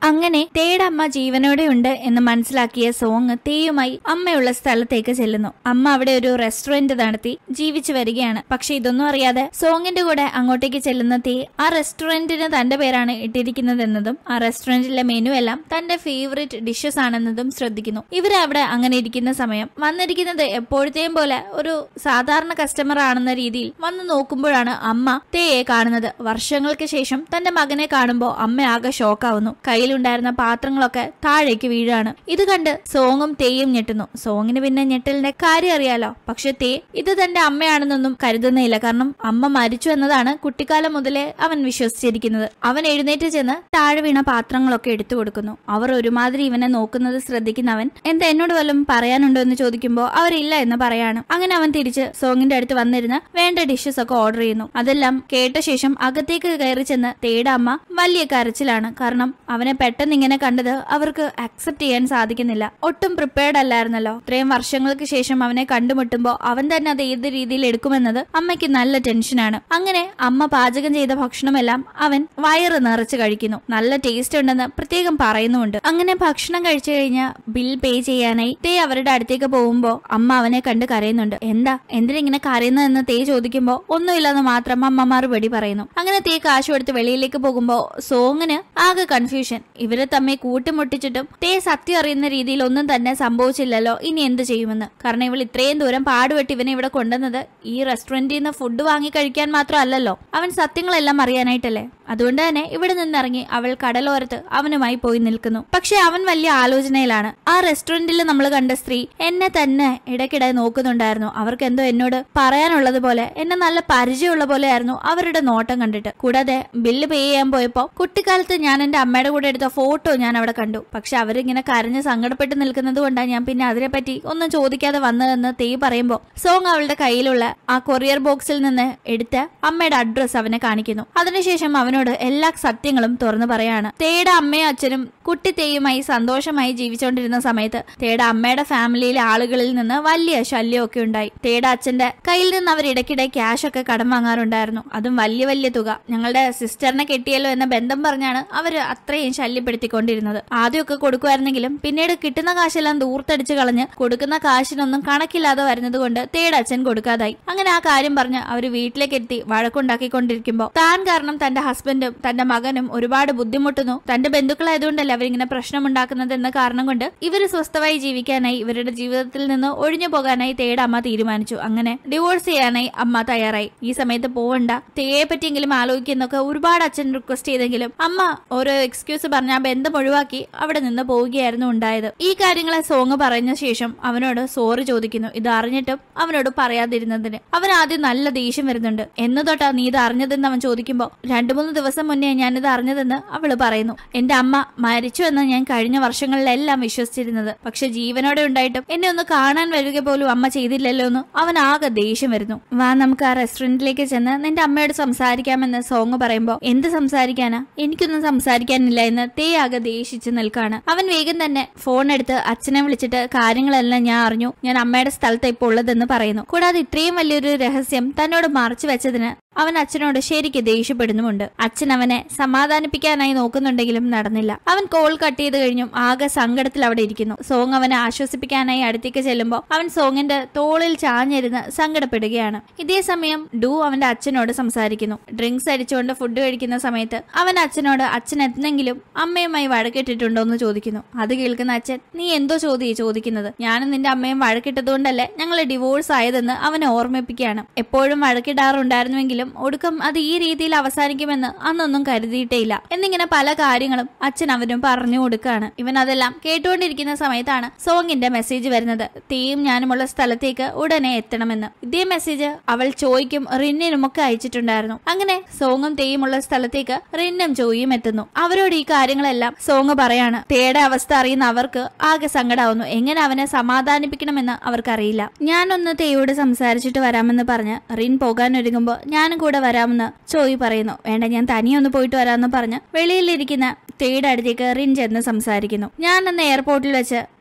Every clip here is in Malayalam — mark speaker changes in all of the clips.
Speaker 1: അങ്ങനെ തേയുടെ അമ്മ ജീവനോടെ ഉണ്ട് എന്ന് മനസ്സിലാക്കിയ സോങ് തേയുമായി അമ്മയുള്ള സ്ഥലത്തേക്ക് ചെല്ലുന്നു അമ്മ അവിടെ ഒരു റെസ്റ്റോറന്റ് നടത്തി ജീവിച്ചു വരികയാണ് പക്ഷെ ഇതൊന്നും അറിയാതെ സോങ്ങിന്റെ കൂടെ അങ്ങോട്ടേക്ക് ചെല്ലുന്ന തേ ആ റെസ്റ്റോറന്റിന് തന്റെ പേരാണ് ഇട്ടിരിക്കുന്നതെന്നതും ആ റെസ്റ്റോറന്റിലെ മെനു എല്ലാം തന്റെ ഫേവറേറ്റ് ഡിഷസ് ആണെന്നതും ശ്രദ്ധിക്കുന്നു ഇവര് അവിടെ അങ്ങനെ ഇരിക്കുന്ന സമയം വന്നിരിക്കുന്നത് എപ്പോഴത്തെയും പോലെ ഒരു സാധാരണ കസ്റ്റമർ ആണെന്ന രീതിയിൽ വന്ന് നോക്കുമ്പോഴാണ് അമ്മ തേയെ കാണുന്നത് വർഷങ്ങൾക്ക് ശേഷം തന്റെ മകനെ കാണുമ്പോൾ അമ്മ ആകെ ഷോക്കാവുന്നു കയ്യിലുണ്ടായിരുന്ന പാത്രങ്ങളൊക്കെ താഴേക്ക് വീഴാണ് ഇത് കണ്ട് സോങ്ങും തേയും ഞെട്ടുന്നു സോങ്ങിന് പിന്നെ ഞെട്ടലിന്റെ കാര്യം അറിയാലോ പക്ഷെ തേ ഇത് തന്റെ അമ്മയാണെന്നൊന്നും കരുതുന്നില്ല കാരണം അമ്മ മരിച്ചു എന്നതാണ് കുട്ടിക്കാലം മുതലേ അവൻ വിശ്വസിച്ചിരിക്കുന്നത് അവൻ എഴുന്നേറ്റ് ചെന്ന് താഴെ വീണ പാത്രങ്ങളൊക്കെ എടുത്തു കൊടുക്കുന്നു അവർ ഒരുമാതിരി ഇവനെ നോക്കുന്നത് ശ്രദ്ധിക്കുന്നവൻ എന്താ എന്നോട് വല്ലതും പറയാനുണ്ടോ എന്ന് ചോദിക്കുമ്പോൾ അവരില്ല എന്ന് പറയാണ് അങ്ങനെ അവൻ തിരിച്ച് സോങ്ങിന്റെ അടുത്ത് വന്നിരുന്ന് വേണ്ട ഡിഷസ് ഒക്കെ ഓർഡർ ചെയ്യുന്നു അതെല്ലാം കേട്ട ശേഷം അകത്തേക്ക് കയറി ചെന്ന് തേയുടെ അമ്മ വലിയ കരച്ചിലാണ് കാരണം അവനെ പെട്ടെന്ന് ഇങ്ങനെ കണ്ടത് അവർക്ക് അക്സെപ്റ്റ് ചെയ്യാൻ സാധിക്കുന്നില്ല ഒട്ടും പ്രിപ്പയർഡ് അല്ലായിരുന്നല്ലോ ഇത്രയും വർഷങ്ങൾക്ക് ശേഷം അവനെ കണ്ടുമുട്ടുമ്പോൾ അവൻ തന്നെ അത് ഏത് രീതിയിൽ എടുക്കുമെന്നത് അമ്മയ്ക്ക് നല്ല ടെൻഷനാണ് അങ്ങനെ അമ്മ പാചകം ചെയ്ത ഭക്ഷണമെല്ലാം അവൻ വയറ് നിറച്ച് കഴിക്കുന്നു നല്ല ടേസ്റ്റ് ഉണ്ടെന്ന് പ്രത്യേകം പറയുന്നുമുണ്ട് അങ്ങനെ ഭക്ഷണം കഴിച്ചു കഴിഞ്ഞ് ബിൽ പേ ചെയ്യാനായി തേ അവരുടെ അടുത്തേക്ക് പോകുമ്പോ അമ്മ അവനെ കണ്ട് കരയുന്നുണ്ട് എന്താ എന്തിനാ ഇങ്ങനെ കരയുന്നതെന്ന് തേ ചോദിക്കുമ്പോ ഒന്നുമില്ലെന്ന് മാത്രം അമ്മ മറുപടി പറയുന്നു അങ്ങനെ തേ കാശ് കൊടുത്ത് വെളിയിലേക്ക് പോകുമ്പോ സോങ്ങിന് ആകെ കൺഫ്യൂഷൻ ഇവരെ തമ്മിൽ കൂട്ടിമുട്ടിച്ചിട്ടും തേ സത്യം അറിയുന്ന രീതിയിൽ ഒന്നും തന്നെ സംഭവിച്ചില്ലല്ലോ ഇനി എന്ത് ചെയ്യുമെന്ന് കാരണം ഇവൾ ഇത്രയും ദൂരം പാടുപെട്ട് ഇവനെ ഇവിടെ കൊണ്ടുവന്നത് ഈ റെസ്റ്റോറന്റിൽ നിന്ന് ഫുഡ് വാങ്ങി കഴിക്കാൻ മാത്രമല്ലല്ലോ അവൻ സത്യങ്ങളെല്ലാം അറിയാനായിട്ടല്ലേ അതുകൊണ്ട് തന്നെ ഇവിടെ നിന്നിറങ്ങി അവൾ കടലോരത്ത് അവനുമായി പോയി നിൽക്കുന്നു പക്ഷെ അവൻ വലിയ ആലോചനയിലാണ് ആ റെസ്റ്റോറന്റിൽ നമ്മൾ കണ്ട സ്ത്രീ എന്നെ തന്നെ ഇടയ്ക്കിടെ നോക്കുന്നുണ്ടായിരുന്നു അവർക്ക് എന്തോ എന്നോട് പറയാനുള്ളത് പോലെ എന്നെ നല്ല പരിചയമുള്ള പോലെയായിരുന്നു അവരുടെ നോട്ടം കണ്ടിട്ട് കൂടാതെ ബില്ല് പേ ചെയ്യാൻ പോയപ്പോ കുട്ടിക്കാലത്ത് ഞാൻ എന്റെ അമ്മയുടെ കൂടെ എടുത്ത ഫോട്ടോ ഞാൻ അവിടെ കണ്ടു പക്ഷെ അവരിങ്ങനെ കരഞ്ഞ് സങ്കടപ്പെട്ട് നിൽക്കുന്നത് കൊണ്ടാണ് ഞാൻ പിന്നെ അതിനെപ്പറ്റി ഒന്നും ചോദിക്കാതെ വന്നതെന്ന് തേ പറയുമ്പോ സോങ് അവളുടെ കയ്യിലുള്ള ആ കൊറിയർ ബോക്സിൽ നിന്ന് എടുത്ത് അമ്മയുടെ അഡ്രസ് അവനെ കാണിക്കുന്നു അതിനുശേഷം അവനോട് എല്ലാ സത്യങ്ങളും തുറന്നു പറയാണ് തേയുടെ അമ്മയും അച്ഛനും കുട്ടി തേയുമായി സന്തോഷമായി ജീവിച്ചുകൊണ്ടിരുന്ന സമയത്ത് തേയുടെ അമ്മയുടെ ഫാമിലിയിലെ ആളുകളിൽ നിന്ന് വലിയ ശല്യമൊക്കെ ഉണ്ടായി തേയുടെ അച്ഛന്റെ കയ്യിൽ നിന്ന് അവർ ഇടയ്ക്കിടെ ക്യാഷ് ഒക്കെ കടം വാങ്ങാറുണ്ടായിരുന്നു അതും വലിയ വലിയ തുക ഞങ്ങളുടെ സിസ്റ്ററിനെ കെട്ടിയല്ലോ എന്ന ബന്ധം പറഞ്ഞാണ് അവര് അത്രയും ശല്യപ്പെടുത്തിക്കൊണ്ടിരുന്നത് ആദ്യമൊക്കെ കൊടുക്കുമായിരുന്നെങ്കിലും പിന്നീട് കിട്ടുന്ന കാശെല്ലാം ദൂർത്തടിച്ച് കളഞ്ഞ് കൊടുക്കുന്ന കാശിനൊന്നും കണക്കില്ലാതെ വരുന്നത് കൊണ്ട് തേയുടെ അച്ഛൻ കൊടുക്കാതായി അങ്ങനെ ആ കാര്യം പറഞ്ഞ് അവര് വീട്ടിലേക്ക് എത്തി വഴക്കുണ്ടാക്കിക്കൊണ്ടിരിക്കുമ്പോൾ താൻ കാരണം തന്റെ ഹസ്ബൻഡും തന്റെ മകനും ഒരുപാട് ബുദ്ധിമുട്ടുന്നു തന്റെ ബന്ധുക്കളായതുകൊണ്ടല്ല അവരിങ്ങനെ പ്രശ്നമുണ്ടാക്കുന്നത് എന്ന കാരണം കൊണ്ട് ഇവര് സ്വസ്ഥമായി ജീവിക്കാനായി ഇവരുടെ ജീവിതത്തിൽ നിന്ന് ഒഴിഞ്ഞു പോകാനായി തേയുടെ അമ്മ തീരുമാനിച്ചു അങ്ങനെ ഡിവോഴ്സ് ചെയ്യാനായി അമ്മ തയ്യാറായി ഈ സമയത്ത് പോവണ്ട തേയെ പറ്റിയെങ്കിലും ആലോചിക്കുന്നൊക്കെ ഒരുപാട് അച്ഛൻ റിക്വസ്റ്റ് ചെയ്തെങ്കിലും അമ്മ ഓരോ എക്സ്ക്യൂസ് പറഞ്ഞ ആ ബന്ധം ഒഴിവാക്കി അവിടെ നിന്ന് പോവുകയായിരുന്നു ഉണ്ടായത് ഈ കാര്യങ്ങളെ സോങ് പറഞ്ഞ ശേഷം അവനോട് സോറി ചോദിക്കുന്നു ഇത് അറിഞ്ഞിട്ടും അവനോട് പറയാതിരുന്നതിന് അവൻ ആദ്യം നല്ല ദേഷ്യം വരുന്നുണ്ട് എന്ന് തൊട്ടാ നീ ഇത് അറിഞ്ഞതെന്ന് അവൻ ചോദിക്കുമ്പോൾ രണ്ടു മൂന്ന് ദിവസം മുന്നേ ഞാനിത് അറിഞ്ഞതെന്ന് അവള് പറയുന്നു എന്റെ അമ്മ മരിച്ചു എന്ന് ഞാൻ കഴിഞ്ഞ വർഷങ്ങളിലെല്ലാം വിശ്വസിച്ചിരുന്നത് പക്ഷെ ജീവനോടെ ഉണ്ടായിട്ടും എന്നെ ഒന്ന് കാണാൻ വരിക പോലും അമ്മ ചെയ്തില്ലല്ലോ എന്ന് അവൻ ആകെ ദേഷ്യം വരുന്നു വാ നമുക്ക് ആ റെസ്റ്റോറന്റിലേക്ക് ചെന്ന് നിന്റെ അമ്മയോട് സംസാരിക്കാമെന്ന് സോങ് പറയുമ്പോൾ എന്ത് സംസാരിക്കാനാ എനിക്കൊന്നും സംസാരിക്കാനില്ല എന്ന് തേ ആകെ ദേഷിച്ച് നിൽക്കാണ് അവൻ വേഗം തന്നെ ഫോൺ എടുത്ത് അച്ഛനെ വിളിച്ചിട്ട് കാര്യങ്ങളെല്ലാം ഞാൻ അറിഞ്ഞു ഞാൻ അമ്മയുടെ സ്ഥലത്ത് ഇപ്പോൾ ഉള്ളതെന്ന് പറയുന്നു കൂടാതെ ഇത്രയും വലിയൊരു രഹസ്യം തന്നോട് മറച്ചു വെച്ചതിന് അവൻ അച്ഛനോട് ശരിക്ക് ദേഷ്യപ്പെടുന്നുമുണ്ട് അച്ഛൻ അവനെ സമാധാനിപ്പിക്കാനായി നോക്കുന്നുണ്ടെങ്കിലും നടന്നില്ല അവൻ കോൾ കട്ട് ചെയ്ത് കഴിഞ്ഞും ആകെ സങ്കടത്തിൽ അവിടെ ഇരിക്കുന്നു സോങ് അവനെ ആശ്വസിപ്പിക്കാനായി അടുത്തേക്ക് ചെല്ലുമ്പോൾ അവൻ സോങ്ങിന്റെ തോളിൽ ചാഞ്ഞിരുന്ന് സങ്കടപ്പെടുകയാണ് ഇതേ സമയം ഡു അവന്റെ അച്ഛനോട് സംസാരിക്കുന്നു ഡ്രിങ്ക്സ് അടിച്ചുകൊണ്ട് ഫുഡ് കഴിക്കുന്ന സമയത്ത് അവൻ അച്ഛനോട് അച്ഛൻ എന്തെങ്കിലും അമ്മയുമായി വഴക്കിട്ടിട്ടുണ്ടോ എന്ന് ചോദിക്കുന്നു അത് കേൾക്കുന്ന അച്ഛൻ നീ എന്തോ ചോദ്യ ചോദിക്കുന്നത് ഞാനും നിന്റെ അമ്മയും വഴക്കിട്ടതുകൊണ്ടല്ലേ ഞങ്ങൾ ഡിവോഴ്സ് ആയതെന്ന് അവനെ ഓർമ്മിപ്പിക്കുകയാണ് എപ്പോഴും വഴക്കിടാറുണ്ടായിരുന്നുവെങ്കിലും ഒടുക്കം അത് ഈ രീതിയിൽ അവസാനിക്കുമെന്ന് അന്നൊന്നും കരുതിയിട്ടേയില്ല എന്നിങ്ങനെ പല കാര്യങ്ങളും അച്ഛൻ അവനും പറഞ്ഞു കൊടുക്കുകയാണ് ഇവൻ അതെല്ലാം കേട്ടുകൊണ്ടിരിക്കുന്ന സമയത്താണ് സോങ്ങിന്റെ മെസ്സേജ് വരുന്നത് തീയും ഞാനുമുള്ള സ്ഥലത്തേക്ക് ഉടനെ എത്തണമെന്ന് ഇതേ മെസ്സേജ് അവൾ ചോയ്ക്കും റിന്നിനും ഒക്കെ അയച്ചിട്ടുണ്ടായിരുന്നു അങ്ങനെ സോങ്ങും തേയുമുള്ള സ്ഥലത്തേക്ക് റിന്നും ചോയും എത്തുന്നു അവരോട് ഈ കാര്യങ്ങളെല്ലാം സോങ് പറയാണ് തേയുടെ അവസ്ഥ അറിയുന്ന അവർക്ക് ആകെ സങ്കടാവുന്നു എങ്ങനെ അവനെ സമാധാനിപ്പിക്കണമെന്ന് അവർക്കറിയില്ല ഞാനൊന്ന് തേയോട് സംസാരിച്ചിട്ട് വരാമെന്ന് പറഞ്ഞ് റിൻ പോകാൻ ഒരുങ്ങുമ്പോൾ ഞാനും കൂടെ വരാമെന്ന് ചോയ് പറയുന്നു വേണ്ട ഞാൻ തനിയെ ഒന്ന് പോയിട്ട് വരാമെന്ന് പറഞ്ഞ് വെളിയിലിരിക്കുന്ന തേയുടെ അടുത്തേക്ക് റിൻ ചെന്ന് സംസാരിക്കുന്നു ഞാൻ അന്ന് എയർപോർട്ടിൽ വെച്ച്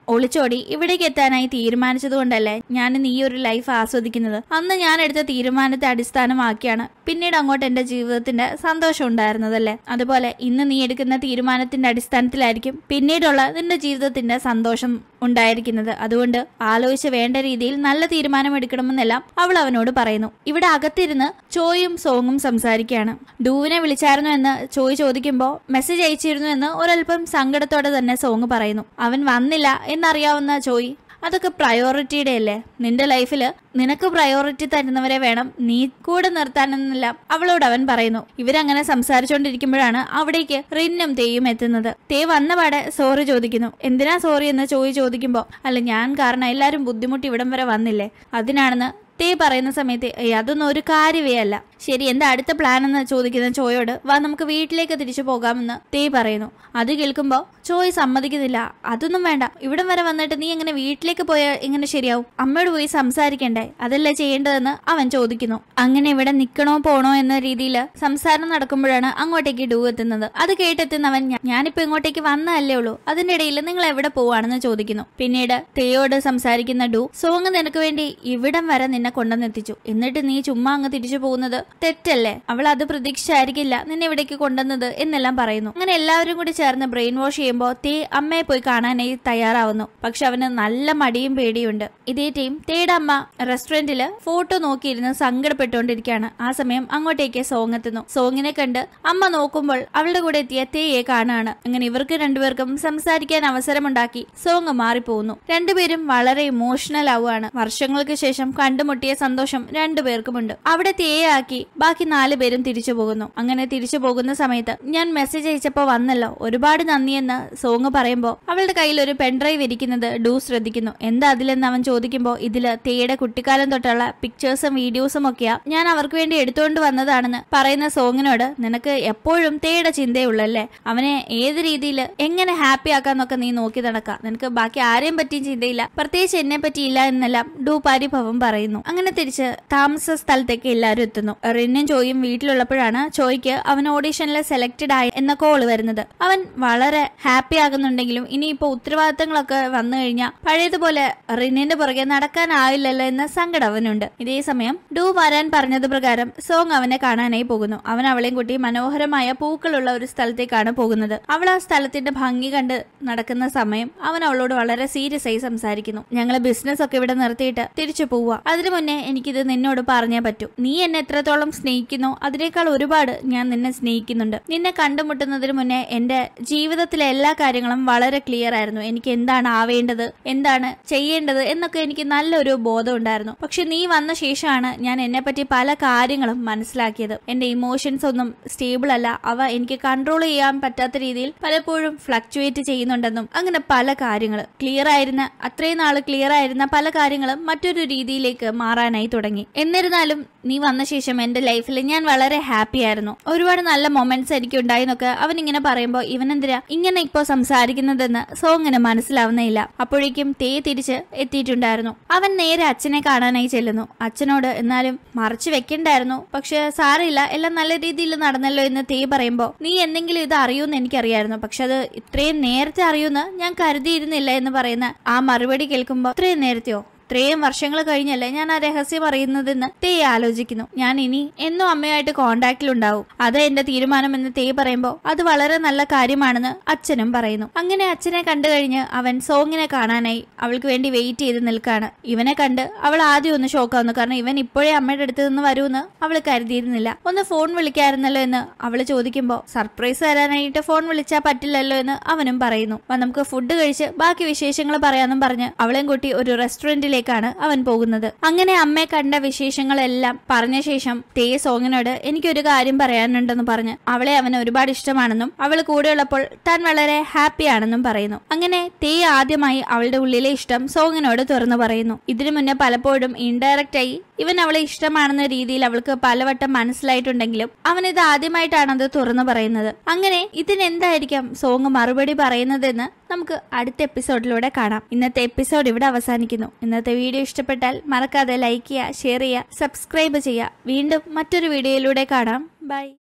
Speaker 1: ഒളിച്ചോടി ഇവിടേക്ക് എത്താനായി തീരുമാനിച്ചതുകൊണ്ടല്ലേ ഞാൻ നീ ഒരു ലൈഫ് ആസ്വദിക്കുന്നത് അന്ന് ഞാൻ എടുത്ത തീരുമാനത്തെ അടിസ്ഥാനമാക്കിയാണ് പിന്നീട് അങ്ങോട്ട് എന്റെ ജീവിതത്തിന്റെ സന്തോഷം ഉണ്ടായിരുന്നതല്ലേ അതുപോലെ ഇന്ന് നീ എടുക്കുന്ന തീരുമാനത്തിന്റെ അടിസ്ഥാനത്തിലായിരിക്കും പിന്നീടുള്ള നിന്റെ ജീവിതത്തിന്റെ സന്തോഷം ഉണ്ടായിരിക്കുന്നത് അതുകൊണ്ട് ആലോചിച്ച് വേണ്ട രീതിയിൽ നല്ല തീരുമാനം എടുക്കണമെന്നെല്ലാം അവൾ അവനോട് പറയുന്നു ഇവിടെ അകത്തിരുന്ന് ചോയും സോങ്ങും സംസാരിക്കുകയാണ് ഡൂവിനെ വിളിച്ചായിരുന്നു എന്ന് ചോയ് ചോദിക്കുമ്പോൾ മെസ്സേജ് അയച്ചിരുന്നു എന്ന് ഒരൽപ്പം സങ്കടത്തോടെ തന്നെ സോങ് പറയുന്നു അവൻ വന്നില്ല എന്നറിയാവുന്ന ചോയ് അതൊക്കെ പ്രയോറിറ്റിയുടെ അല്ലേ നിന്റെ ലൈഫിൽ നിനക്ക് പ്രയോറിറ്റി തരുന്നവരെ വേണം നീ കൂടെ നിർത്താനെന്നെല്ലാം അവളോട് അവൻ പറയുന്നു ഇവരങ്ങനെ സംസാരിച്ചുകൊണ്ടിരിക്കുമ്പോഴാണ് അവിടേക്ക് റിന്നും തേയും എത്തുന്നത് തേ വന്നപാടെ സോറി ചോദിക്കുന്നു എന്തിനാ സോറി എന്ന് ചോയി ചോദിക്കുമ്പോൾ അല്ല ഞാൻ കാരണം എല്ലാവരും ബുദ്ധിമുട്ടി ഇവിടം വരെ വന്നില്ലേ അതിനാണെന്ന് തേ പറയുന്ന സമയത്ത് "ഏയ്, അതൊന്നും ഒരു കാര്യമേ അല്ല ശരി എന്താ അടുത്ത പ്ലാൻ എന്ന് ചോദിക്കുന്ന ചോയോട് വാ നമുക്ക് വീട്ടിലേക്ക് തിരിച്ചു പോകാമെന്ന് തേ പറയുന്നു അത് കേൾക്കുമ്പോൾ ചോയ് സമ്മതിക്കുന്നില്ല അതൊന്നും വേണ്ട ഇവിടം വരെ വന്നിട്ട് നീ എങ്ങനെ വീട്ടിലേക്ക് പോയാൽ എങ്ങനെ ശരിയാവും അമ്മയോട് പോയി സംസാരിക്കണ്ടേ അതല്ലേ ചെയ്യേണ്ടതെന്ന് അവൻ ചോദിക്കുന്നു അങ്ങനെ ഇവിടെ നിൽക്കണോ പോണോ എന്ന രീതിയിൽ സംസാരം നടക്കുമ്പോഴാണ് അങ്ങോട്ടേക്ക് ഡൂ എത്തുന്നത് അത് കേട്ടെത്തുന്നവൻ "ഞാ- ഞാനിപ്പോ ഇങ്ങോട്ടേക്ക് വന്നതല്ലേ ഉള്ളൂ അതിന്റെ ഇടയിൽ നിങ്ങൾ എവിടെ പോവാണെന്ന് ചോദിക്കുന്നു പിന്നീട് തേയോട് സംസാരിക്കുന്ന ഡു സോങ് നിനക്ക് വേണ്ടി ഇവിടം വരെ നിന്നെ കൊണ്ടുവന്നെത്തിച്ചു എന്നിട്ട് നീ ചുമ്മാ അങ്ങ് തിരിച്ചു പോകുന്നത് തെറ്റല്ലേ അവൾ അത് പ്രതീക്ഷിച്ചായിരിക്കില്ല നിന്നെ ഇവിടേക്ക് കൊണ്ടുവന്നത് എന്നെല്ലാം പറയുന്നു അങ്ങനെ എല്ലാവരും കൂടി ചേർന്ന് ബ്രെയിൻ വാഷ് ചെയ്യുമ്പോൾ തേ അമ്മയെ പോയി കാണാനായി തയ്യാറാവുന്നു പക്ഷെ അവന് നല്ല മടിയും പേടിയുണ്ട് ഇതേ ടീം തേയുടെ അമ്മ റെസ്റ്റോറന്റില് ഫോട്ടോ നോക്കിയിരുന്ന് സങ്കടപ്പെട്ടുകൊണ്ടിരിക്കുകയാണ് ആ സമയം അങ്ങോട്ടേക്ക് സോങ് എത്തുന്നു സോങ്ങിനെ കണ്ട് അമ്മ നോക്കുമ്പോൾ അവളുടെ കൂടെ എത്തിയ തേയെ കാണുകയാണ് അങ്ങനെ ഇവർക്ക് രണ്ടുപേർക്കും സംസാരിക്കാൻ അവസരമുണ്ടാക്കി സോങ് മാറിപ്പോകുന്നു രണ്ടുപേരും വളരെ ഇമോഷണൽ ആവുകയാണ് വർഷങ്ങൾക്ക് ശേഷം കണ്ടുമുട്ടിയ സന്തോഷം രണ്ടുപേർക്കുമുണ്ട് അവിടെ തേയെ ആക്കി ബാക്കി നാല് പേരും തിരിച്ചു പോകുന്നു അങ്ങനെ തിരിച്ചു പോകുന്ന സമയത്ത് ഞാൻ മെസ്സേജ് അയച്ചപ്പോ വന്നല്ലോ ഒരുപാട് നന്ദിയെന്ന് സോങ് പറയുമ്പോ അവളുടെ കയ്യിൽ ഒരു പെൻഡ്രൈവ് ഇരിക്കുന്നത് ഡൂ ശ്രദ്ധിക്കുന്നു എന്താ അതിലെന്ന് അവൻ ചോദിക്കുമ്പോ ഇതില് തേയുടെ കുട്ടിക്കാലം തൊട്ടുള്ള പിക്ചേഴ്സും വീഡിയോസും ഒക്കെയാ ഞാൻ അവർക്ക് വേണ്ടി എടുത്തുകൊണ്ട് വന്നതാണെന്ന് പറയുന്ന സോങ്ങിനോട് നിനക്ക് എപ്പോഴും തേയുടെ ചിന്തയുള്ളല്ലേ അവനെ ഏത് രീതിയിൽ എങ്ങനെ ഹാപ്പി ആക്കാന്നൊക്കെ നീ നോക്കി നടക്കാം നിനക്ക് ബാക്കി ആരെയും പറ്റിയും ചിന്തയില്ല പ്രത്യേകിച്ച് എന്നെ പറ്റിയില്ല എന്നെല്ലാം ഡൂ പരിഭവം പറയുന്നു അങ്ങനെ തിരിച്ച് താമസ സ്ഥലത്തേക്ക് എല്ലാവരും എത്തുന്നു റിന്നും ചോയും വീട്ടിലുള്ളപ്പോഴാണ് ചോയ്ക്ക് അവൻ ഓഡീഷനിൽ സെലക്റ്റഡ് ആയി എന്ന കോള് വരുന്നത് അവൻ വളരെ ഹാപ്പി ആകുന്നുണ്ടെങ്കിലും ഇനിയിപ്പോ ഉത്തരവാദിത്തങ്ങളൊക്കെ വന്നു കഴിഞ്ഞാൽ പഴയതുപോലെ റിന്നിന്റെ പുറകെ നടക്കാനാവില്ലല്ലോ എന്ന സങ്കടം അവനുണ്ട് ഇതേ സമയം ഡൂ വരാൻ പറഞ്ഞത് പ്രകാരം സോങ് അവനെ കാണാനായി പോകുന്നു അവൻ അവളെയും കൂട്ടി മനോഹരമായ പൂക്കളുള്ള ഒരു സ്ഥലത്തേക്കാണ് പോകുന്നത് അവൾ ആ സ്ഥലത്തിന്റെ ഭംഗി കണ്ട് നടക്കുന്ന സമയം അവൻ അവളോട് വളരെ സീരിയസ് ആയി സംസാരിക്കുന്നു ഞങ്ങൾ ബിസിനസ് ഒക്കെ ഇവിടെ നിർത്തിയിട്ട് തിരിച്ചു പോവുക അതിനു മുന്നേ എനിക്കിത് നിന്നോട് പറഞ്ഞേ പറ്റൂ നീ എന്നെ എത്രത്തോളം സ്നേഹിക്കുന്നോ അതിനേക്കാൾ ഒരുപാട് ഞാൻ നിന്നെ സ്നേഹിക്കുന്നുണ്ട് നിന്നെ കണ്ടുമുട്ടുന്നതിന് മുന്നേ എന്റെ ജീവിതത്തിലെ എല്ലാ കാര്യങ്ങളും വളരെ ക്ലിയർ ആയിരുന്നു എനിക്ക് എന്താണ് ആവേണ്ടത് എന്താണ് ചെയ്യേണ്ടത് എന്നൊക്കെ എനിക്ക് നല്ലൊരു ബോധം ഉണ്ടായിരുന്നു പക്ഷെ നീ വന്ന ശേഷമാണ് ഞാൻ എന്നെ പറ്റി പല കാര്യങ്ങളും മനസ്സിലാക്കിയത് എന്റെ ഇമോഷൻസ് ഒന്നും സ്റ്റേബിൾ അല്ല അവ എനിക്ക് കൺട്രോൾ ചെയ്യാൻ പറ്റാത്ത രീതിയിൽ പലപ്പോഴും ഫ്ലക്ച്വേറ്റ് ചെയ്യുന്നുണ്ടെന്നും അങ്ങനെ പല കാര്യങ്ങൾ ക്ലിയർ ആയിരുന്ന അത്രയും നാള് ക്ലിയർ ആയിരുന്ന പല കാര്യങ്ങളും മറ്റൊരു രീതിയിലേക്ക് മാറാനായി തുടങ്ങി എന്നിരുന്നാലും നീ വന്ന ശേഷം എന്റെ ലൈഫിൽ ഞാൻ വളരെ ഹാപ്പി ആയിരുന്നു ഒരുപാട് നല്ല മൊമെന്റ്സ് എനിക്ക് ഉണ്ടായിന്നൊക്കെ അവൻ ഇങ്ങനെ പറയുമ്പോൾ ഇവനെന്തിനാ ഇങ്ങനെ ഇപ്പോ സംസാരിക്കുന്നതെന്ന് സോങ്ങിന് മനസ്സിലാവുന്നില്ല അപ്പോഴേക്കും തേ തിരിച്ച് എത്തിയിട്ടുണ്ടായിരുന്നു അവൻ നേരെ അച്ഛനെ കാണാനായി ചെല്ലുന്നു അച്ഛനോട് എന്നാലും മറച്ചു വെക്കണ്ടായിരുന്നു പക്ഷെ സാറില്ല എല്ലാം നല്ല രീതിയിൽ നടന്നല്ലോ എന്ന് തേ പറയുമ്പോൾ നീ എന്തെങ്കിലും ഇത് അറിയൂന്ന് എനിക്കറിയായിരുന്നു പക്ഷെ അത് ഇത്രയും നേരത്തെ അറിയൂന്ന് ഞാൻ കരുതിയിരുന്നില്ല എന്ന് പറയുന്ന ആ മറുപടി കേൾക്കുമ്പോൾ ഇത്രയും നേരത്തെയോ ഇത്രയും വർഷങ്ങൾ കഴിഞ്ഞല്ലേ ഞാൻ ആ രഹസ്യം അറിയുന്നതെന്ന് തേ ആലോചിക്കുന്നു ഞാൻ ഇനി എന്നും അമ്മയുമായിട്ട് കോണ്ടാക്റ്റിലുണ്ടാവും അത് എന്റെ തീരുമാനമെന്ന് തേ പറയുമ്പോൾ അത് വളരെ നല്ല കാര്യമാണെന്ന് അച്ഛനും പറയുന്നു അങ്ങനെ അച്ഛനെ കണ്ടു കഴിഞ്ഞ് അവൻ സോങ്ങിനെ കാണാനായി അവൾക്ക് വേണ്ടി വെയിറ്റ് ചെയ്ത് നിൽക്കാണ് ഇവനെ കണ്ട് അവൾ ആദ്യം ഒന്ന് ഷോക്കാവുന്നു കാരണം ഇവൻ ഇപ്പോഴേ അമ്മയുടെ അടുത്ത് നിന്ന് വരുമെന്ന് അവൾ കരുതിയിരുന്നില്ല ഒന്ന് ഫോൺ വിളിക്കായിരുന്നല്ലോ എന്ന് അവള് ചോദിക്കുമ്പോൾ സർപ്രൈസ് തരാനായിട്ട് ഫോൺ വിളിച്ചാൽ പറ്റില്ലല്ലോ എന്ന് അവനും പറയുന്നു അപ്പൊ നമുക്ക് ഫുഡ് കഴിച്ച് ബാക്കി വിശേഷങ്ങൾ പറയാമെന്നും പറഞ്ഞ് അവളെയും കൂട്ടി ഒരു റെസ്റ്റോറന്റിലേക്കാണ് അവൻ പോകുന്നത് അങ്ങനെ അമ്മയെ കണ്ട വിശേഷങ്ങളെല്ലാം പറഞ്ഞ ശേഷം തേ സോങ്ങിനോട് എനിക്കൊരു കാര്യം പറയാനുണ്ടെന്ന് പറഞ്ഞ് അവളെ അവന് ഒരുപാട് ഇഷ്ടമാണെന്നും അവൾ കൂടെയുള്ളപ്പോൾ താൻ വളരെ ഹാപ്പി ആണെന്നും പറയുന്നു അങ്ങനെ തേ ആദ്യമായി അവളുടെ ഉള്ളിലെ ഇഷ്ടം സോങ്ങിനോട് തുറന്നു പറയുന്നു ഇതിനു മുന്നേ പലപ്പോഴും ഇൻഡയറക്റ്റ് ആയി ഇവൻ അവളെ ഇഷ്ടമാണെന്ന രീതിയിൽ അവൾക്ക് പലവട്ടം മനസ്സിലായിട്ടുണ്ടെങ്കിലും അവൻ ഇത് ആദ്യമായിട്ടാണ് അത് തുറന്നു പറയുന്നത് അങ്ങനെ ഇതിനെന്തായിരിക്കാം സോങ് മറുപടി പറയുന്നതെന്ന് നമുക്ക് അടുത്ത എപ്പിസോഡിലൂടെ കാണാം ഇന്നത്തെ എപ്പിസോഡ് ഇവിടെ അവസാനിക്കുന്നു ഇന്നത്തെ വീഡിയോ ഇഷ്ടപ്പെട്ടാൽ മറക്കാതെ ലൈക്ക് ചെയ്യുക ഷെയർ ചെയ്യുക സബ്സ്ക്രൈബ് ചെയ്യുക വീണ്ടും മറ്റൊരു വീഡിയോയിലൂടെ കാണാം ബൈ